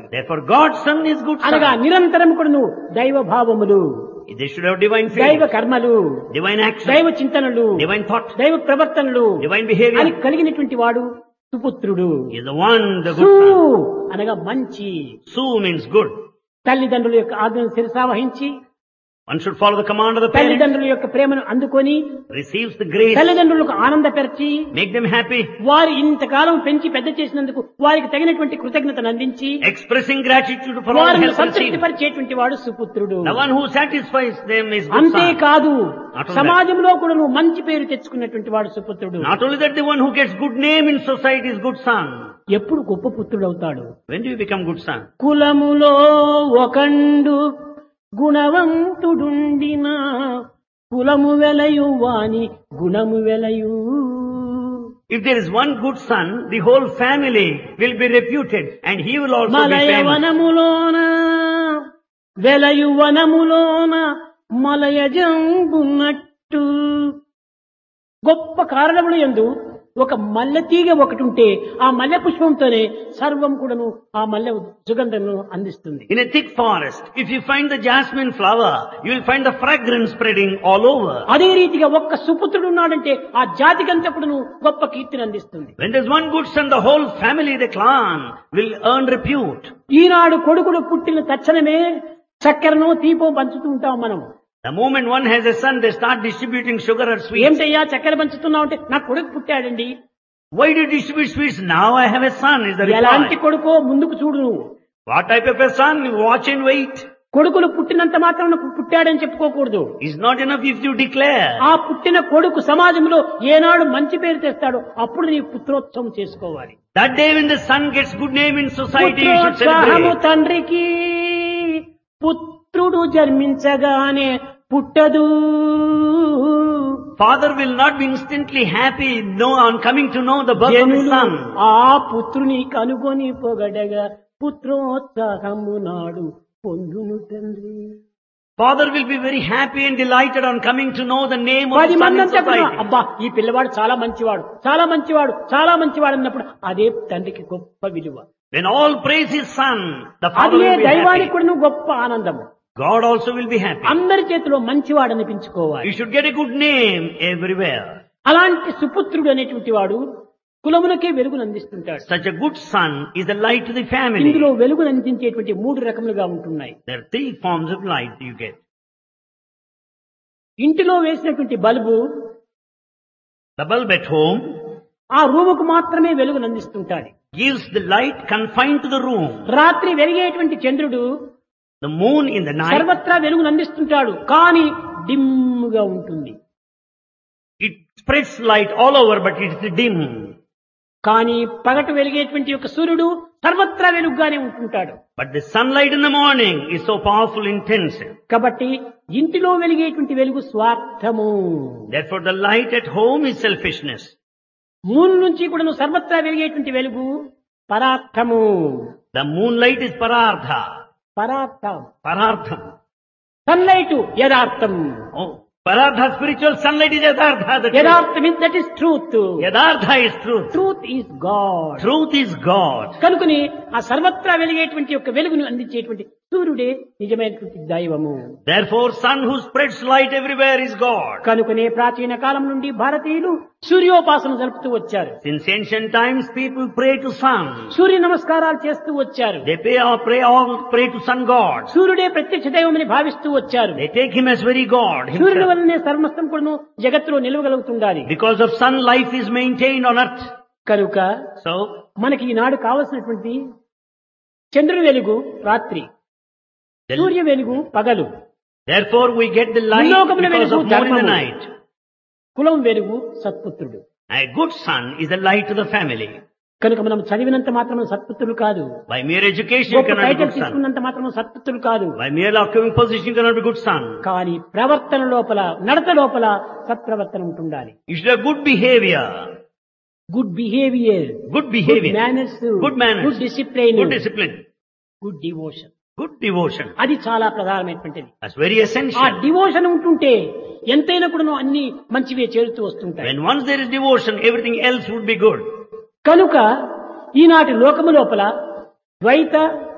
Therefore God's son is good అనగా son. నిరంతరం కూడా నువ్వు దైవ భావములు They should have divine దైవ faith, కర్మలు divine action, దైవ చింతనలు divine thought, దైవ ప్రవర్తనలు divine అని behavior. కలిగినటువంటి వాడు సుపుత్రుడు He is the one, the సు good son. అనగా మంచి Su means good. తల్లిదండ్రుల యొక్క ఆజ్ఞను శిరసావహించి One should follow the command of the parents, తల్లిదండ్రుల యొక్క ప్రేమను అందుకొని receives the grace, తల్లిదండ్రులకు ఆనందపరిచి make them happy, వారు ఇంతకాలం పెంచి పెద్ద చేసినందుకు వారికి తగినటువంటి కృతజ్ఞతను అందించి expressing gratitude for all వారిని help received. సంతృప్తి పరిచేటువంటి వాడు సుపుత్రుడు The one who satisfies them is good son. అంతేకాదు Not only సమాజంలో కూడా నువ్వు మంచి పేరు తెచ్చుకున్నటువంటి వాడు సుపుత్రుడు Not only that, the one who gets good name in society is good son. ఎప్పుడు గొప్ప పుత్రుడు అవుతాడు When do you become good son? కులములో ఒకండు గుణవంతుడుండిన కులము వెలయు వాని గుణము వెలయు If there is one good son, the whole family will be reputed and he will also be మలయ famous. వనములోన వెలయు వనములోన మలయజంబున్నట్టు గొప్ప కారణములు ఎందు ఒక మల్లె తీగ ఒకటి ఉంటే ఆ మల్లె పుష్పంతోనే సర్వం కూడాను ఆ మల్లె సుగంధమును అందిస్తుంది In a thick forest, if you find the jasmine flower, you will find the fragrance spreading all over. అదే రీతిగా ఒక్క సుపుత్రుడు ఉన్నాడంటే ఆ జాతికంతా కూడాను గొప్ప కీర్తిని అందిస్తుంది When there's one good son, the whole family, the clan, will earn repute. ఈనాడు కొడుకుడు పుట్టిన తక్షణమే చక్కెరను తీపో పంచుతూ ఉంటాం మనం The moment one has a son, they start distributing sugar or sweets. ఏమిటయ్యా చక్కెర పంచుతున్నావు అంటే నా కొడుకు పుట్టాడండి Why do you distribute sweets? Now I have a son, is the ఎలాంటి reply. కొడుకో ముందుకు చూడు నువ్వు What type of a son? You watch and wait. కొడుకులు పుట్టినంత మాత్రం పుట్టాడని చెప్పుకోకూడదు It's not enough if you declare. ఆ పుట్టిన కొడుకు సమాజంలో ఏనాడు మంచి పేరు తెస్తాడో అప్పుడు నీ పుత్రోత్సవం చేసుకోవాలి That day when the son gets good name in society, you should పుత్రోత్సాహము celebrate. తండ్రికి పుత్రుడు జన్మించగానే పుట్టదు Father will not be instantly happy know, on coming to know the birth of his జనులు son. ఆ పుత్రుని కనుగొని పొగడగా పుత్రోత్సాహము నాడు పొందును తండ్రి Father will be very happy and delighted on coming to know the name of పది the son మంది in అంతా కూడా, society. అబ్బా ఈ పిల్లవాడు చాలా మంచివాడు చాలా మంచివాడు చాలా మంచివాడు అన్నప్పుడు అదే తండ్రికి గొప్ప విలువ When all praise his son, the father అదే will be దైవానికి happy. కూడా గొప్ప ఆనందము God also will be happy. అందరి చేతిలో మంచివాడు అనిపించుకోవాలి You should get a good name everywhere. అలాంటి సుపుత్రుడు అనేటువంటి వాడు కులమునకే వెలుగును అందిస్తుంటాడు Such a good son is the light to the family. ఇందులో వెలుగును అందించేటువంటి మూడు రకములుగా ఉంటున్నాయి There are three forms of light you get. ఇంటిలో వేసినటువంటి bulb The bulb at home ఆ రూముకు మాత్రమే వెలుగును అందిస్తుంటాడు gives the light confined to the room. రాత్రి వెలిగేటువంటి చంద్రుడు The moon in the night, సర్వత్రా వెలుగును అందిస్తుంటాడు కానీ డిమ్గా ఉంటుంది it spreads light all over, but it's dim. కానీ పగట వెలిగేటువంటి యొక్క సూర్యుడు సర్వత్రా వెలుగుగానే ఉంటుంటాడు But the sunlight in the morning is so powerful, intense. కాబట్టి ఇంటిలో వెలిగేటువంటి వెలుగు స్వార్థము Therefore the light at home is selfishness. Moon నుంచి కూడా సర్వత్రా వెలిగేటువంటి వెలుగు పరార్థము The moonlight is parartha. పరార్థం Parartham. సన్లైట్ యథార్థం Oh, parartha spiritual sunlight is yadhartha. The truth. యథార్థం that is truth Yadhartha is truth. Truth is God Truth is God. కనుకని ఆ సర్వత్రా వెలిగేటువంటి యొక్క వెలుగును అందించేటువంటి సూర్యుడే నిజమైనటువంటి దైవము Therefore sun who spreads light everywhere is God. కనుకనే ప్రాచీన కాలం నుండి భారతీయులు సూర్యోపాసన జరుపుతూ వచ్చారు Since ancient times people pray to sun. సూర్య నమస్కారాలు చేస్తూ వచ్చారు They pay or pray all pray to sun god. సూర్యుడే ప్రత్యక్ష దైవమని భావిస్తూ వచ్చారు They take him as very God సూర్యుని himself. వల్లనే సర్వస్తం కూడాను జగత్తులో నిలవగలుగుతుండాలి Because of sun life is maintained on earth. కనుక So మనకి ఈనాడు కావలసినటువంటి చంద్రుని వెలుగు రాత్రి the- సూర్య వెలుగు పగలు therefore we get the light భూలోకమున because of వెలుగు moon in the ధర్మము. night. కులం వెలుగు సత్పుత్రుడు A good son is the light to the family. కనుక మనం చదివినంత మాత్రం సత్పుత్రులు కాదు By mere education you గొప్ప cannot be title good son. తీసుకున్నంత మాత్రం సత్పుత్రులు కాదు By mere occupying position you cannot be good son. కానీ ప్రవర్తన లోపల నడత లోపల సత్ప్రవర్తన ఉంటుండాలి You should have good behavior. Good behaviour Good good behavior. Manners Good manners. Good discipline Good discipline. Good devotion Good devotion. అది చాలా ప్రధానమైనటువంటిది That's very ఆ essential. డివోషన్ ఉంటుంటే ఎంతైనా కూడా అన్ని మంచివే చేరుతూ వస్తుంటాయి When once there is devotion, everything else would be good. కనుక ఈనాటి లోకము లోపల ద్వైత